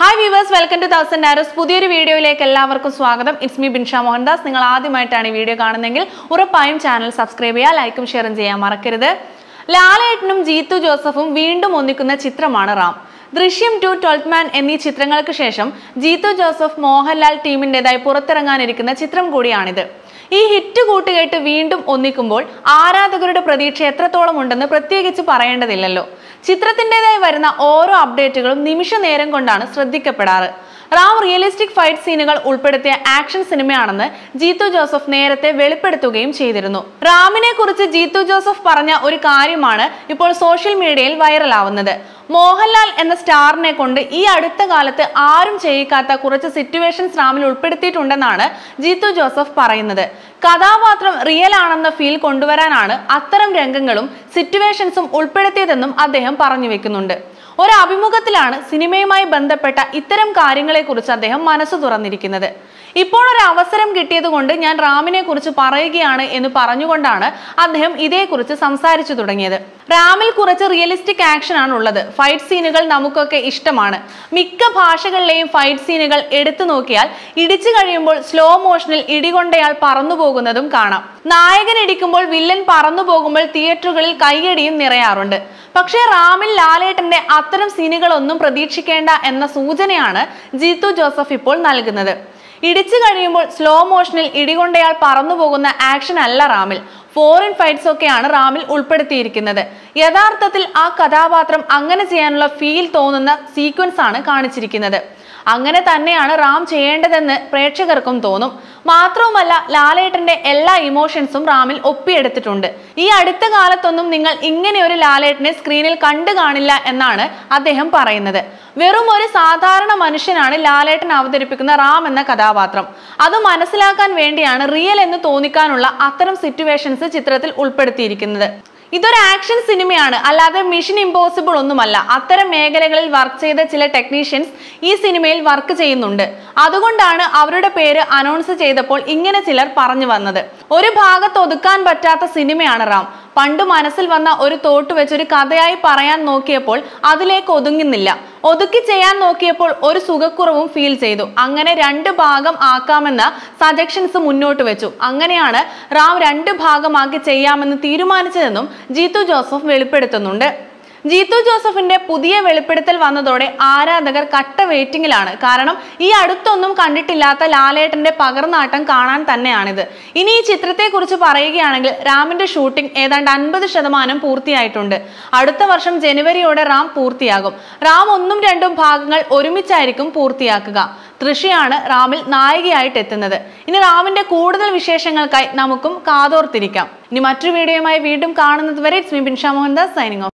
hi viewers welcome to thousand arrows പുതിയൊരു വീഡിയോയിലേക്ക് എല്ലാവർക്കും സ്വാഗതം ഇറ്റ്സ് മീ ബിൻഷ മോഹൻദാസ് നിങ്ങൾ ആദ്യമായിട്ടാണ് ഈ വീഡിയോ കാണുന്നതെങ്കിൽ ഉറപ്പായും ചാനൽ സബ്സ്ക്രൈബ് ചെയ്യുക ലൈക്കും ഷെയറും ചെയ്യാൻ മറക്കരുത് ലാലേട്ടനും ജീത്തു ജോസഫും വീണ്ടും ഒന്നിക്കുന്ന ചിത്രമാണ് റാം ദൃശ്യം ടു ട്വൽത്ത് മാൻ എന്നീ ചിത്രങ്ങൾക്ക് ശേഷം ജീത്തു ജോസഫ് മോഹൻലാൽ ടീമിൻ്റെതായി പുറത്തിറങ്ങാനിരിക്കുന്ന ചിത്രം കൂടിയാണിത് ഈ ഹിറ്റ് കൂട്ടുകെട്ട് വീണ്ടും ഒന്നിക്കുമ്പോൾ ആരാധകരുടെ പ്രതീക്ഷ എത്രത്തോളം ഉണ്ടെന്ന് പ്രത്യേകിച്ച് പറയേണ്ടതില്ലല്ലോ ചിത്രത്തിൻ്റെതായി വരുന്ന ഓരോ അപ്ഡേറ്റുകളും നിമിഷ നേരം കൊണ്ടാണ് ശ്രദ്ധിക്കപ്പെടാറ് റാം റിയലിസ്റ്റിക് ഫൈറ്റ് സീനുകൾ ഉൾപ്പെടുത്തിയ ആക്ഷൻ സിനിമയാണെന്ന് ജീത്തു ജോസഫ് നേരത്തെ വെളിപ്പെടുത്തുകയും ചെയ്തിരുന്നു റാമിനെ കുറിച്ച് ജീത്തു ജോസഫ് പറഞ്ഞ ഒരു കാര്യമാണ് ഇപ്പോൾ സോഷ്യൽ മീഡിയയിൽ വൈറലാവുന്നത് മോഹൻലാൽ എന്ന സ്റ്റാറിനെ കൊണ്ട് ഈ അടുത്ത കാലത്ത് ആരും ചെയ്യിക്കാത്ത കുറച്ച് സിറ്റുവേഷൻസ് റാമിൽ ഉൾപ്പെടുത്തിയിട്ടുണ്ടെന്നാണ് ജീത്തു ജോസഫ് പറയുന്നത് കഥാപാത്രം റിയൽ ആണെന്ന ഫീൽ കൊണ്ടുവരാനാണ് അത്തരം രംഗങ്ങളും സിറ്റുവേഷൻസും ഉൾപ്പെടുത്തിയതെന്നും അദ്ദേഹം പറഞ്ഞു വെക്കുന്നുണ്ട് ഒരു അഭിമുഖത്തിലാണ് സിനിമയുമായി ബന്ധപ്പെട്ട ഇത്തരം കാര്യങ്ങളെക്കുറിച്ച് അദ്ദേഹം മനസ്സ് തുറന്നിരിക്കുന്നത് ഇപ്പോൾ ഒരു അവസരം കിട്ടിയത് കൊണ്ട് ഞാൻ റാമിനെ കുറിച്ച് പറയുകയാണ് എന്ന് പറഞ്ഞുകൊണ്ടാണ് അദ്ദേഹം ഇതേക്കുറിച്ച് സംസാരിച്ചു തുടങ്ങിയത് റാമിൽ കുറച്ച് റിയലിസ്റ്റിക് ആക്ഷൻ ആണ് ഉള്ളത് ഫൈറ്റ് സീനുകൾ നമുക്കൊക്കെ ഇഷ്ടമാണ് മിക്ക ഭാഷകളിലെയും ഫൈറ്റ് സീനുകൾ എടുത്തു നോക്കിയാൽ ഇടിച്ചു കഴിയുമ്പോൾ സ്ലോ മോഷനിൽ ഇടികൊണ്ടയാൾ പറന്നു പോകുന്നതും കാണാം നായകൻ ഇടിക്കുമ്പോൾ വില്ലൻ പറന്നു പോകുമ്പോൾ തിയേറ്ററുകളിൽ കൈയടിയും നിറയാറുണ്ട് പക്ഷേ റാമിൽ ലാലേട്ടന്റെ അത്തരം സീനുകളൊന്നും പ്രതീക്ഷിക്കേണ്ട എന്ന സൂചനയാണ് ജീത്തു ജോസഫ് ഇപ്പോൾ നൽകുന്നത് ഇടിച്ചു കഴിയുമ്പോൾ സ്ലോ മോഷനിൽ ഇടികൊണ്ടയാൾ പറന്നു പോകുന്ന ആക്ഷൻ അല്ല റാമിൽ ഫോറിൻ ഫൈറ്റ്സ് ഒക്കെയാണ് റാമിൽ ഉൾപ്പെടുത്തിയിരിക്കുന്നത് യഥാർത്ഥത്തിൽ ആ കഥാപാത്രം അങ്ങനെ ചെയ്യാനുള്ള ഫീൽ തോന്നുന്ന സീക്വൻസ് ആണ് കാണിച്ചിരിക്കുന്നത് അങ്ങനെ തന്നെയാണ് റാം ചെയ്യേണ്ടതെന്ന് പ്രേക്ഷകർക്കും തോന്നും മാത്രവുമല്ല ലാലേട്ടന്റെ എല്ലാ ഇമോഷൻസും റാമിൽ ഒപ്പിയെടുത്തിട്ടുണ്ട് ഈ അടുത്ത കാലത്തൊന്നും നിങ്ങൾ ഇങ്ങനെ ഒരു ലാലേട്ടനെ സ്ക്രീനിൽ കണ്ടു കാണില്ല എന്നാണ് അദ്ദേഹം പറയുന്നത് വെറും ഒരു സാധാരണ മനുഷ്യനാണ് ലാലേട്ടൻ അവതരിപ്പിക്കുന്ന റാം എന്ന കഥാപാത്രം അത് മനസ്സിലാക്കാൻ വേണ്ടിയാണ് റിയൽ എന്ന് തോന്നിക്കാനുള്ള അത്തരം സിറ്റുവേഷൻസ് ചിത്രത്തിൽ ഉൾപ്പെടുത്തിയിരിക്കുന്നത് ഇതൊരു ആക്ഷൻ സിനിമയാണ് അല്ലാതെ മിഷൻ ഇമ്പോസിബിൾ ഒന്നുമല്ല അത്തരം മേഖലകളിൽ വർക്ക് ചെയ്ത ചില ടെക്നീഷ്യൻസ് ഈ സിനിമയിൽ വർക്ക് ചെയ്യുന്നുണ്ട് അതുകൊണ്ടാണ് അവരുടെ പേര് അനൗൺസ് ചെയ്തപ്പോൾ ഇങ്ങനെ ചിലർ പറഞ്ഞു വന്നത് ഒരു ഭാഗത്ത് ഒതുക്കാൻ പറ്റാത്ത സിനിമയാണ് റാം പണ്ട് മനസ്സിൽ വന്ന ഒരു തോട്ട് വെച്ച് ഒരു കഥയായി പറയാൻ നോക്കിയപ്പോൾ അതിലേക്ക് ഒതുങ്ങുന്നില്ല ഒതുക്കി ചെയ്യാൻ നോക്കിയപ്പോൾ ഒരു സുഖക്കുറവും ഫീൽ ചെയ്തു അങ്ങനെ രണ്ട് ഭാഗം ആക്കാമെന്ന സജഷൻസ് മുന്നോട്ട് വെച്ചു അങ്ങനെയാണ് റാം രണ്ട് ഭാഗമാക്കി ചെയ്യാമെന്ന് തീരുമാനിച്ചതെന്നും ജീത്തു ജോസഫ് വെളിപ്പെടുത്തുന്നുണ്ട് ജീത്തു ജോസഫിന്റെ പുതിയ വെളിപ്പെടുത്തൽ വന്നതോടെ ആരാധകർ കട്ട വെയിറ്റിംഗിലാണ് കാരണം ഈ അടുത്തൊന്നും കണ്ടിട്ടില്ലാത്ത ലാലേട്ടന്റെ പകർന്നാട്ടം കാണാൻ തന്നെയാണിത് ഇനി ഈ ചിത്രത്തെക്കുറിച്ച് പറയുകയാണെങ്കിൽ റാമിന്റെ ഷൂട്ടിംഗ് ഏതാണ്ട് അൻപത് ശതമാനം പൂർത്തിയായിട്ടുണ്ട് അടുത്ത വർഷം ജനുവരിയോടെ റാം പൂർത്തിയാകും റാം ഒന്നും രണ്ടും ഭാഗങ്ങൾ ഒരുമിച്ചായിരിക്കും പൂർത്തിയാക്കുക തൃഷയാണ് റാമിൽ നായികയായിട്ട് എത്തുന്നത് ഇനി റാമിന്റെ കൂടുതൽ വിശേഷങ്ങൾക്കായി നമുക്കും കാതോർത്തിരിക്കാം ഇനി മറ്റൊരു വീഡിയോയുമായി വീണ്ടും കാണുന്നത് വരെ it's me Binsha Mohandas signing of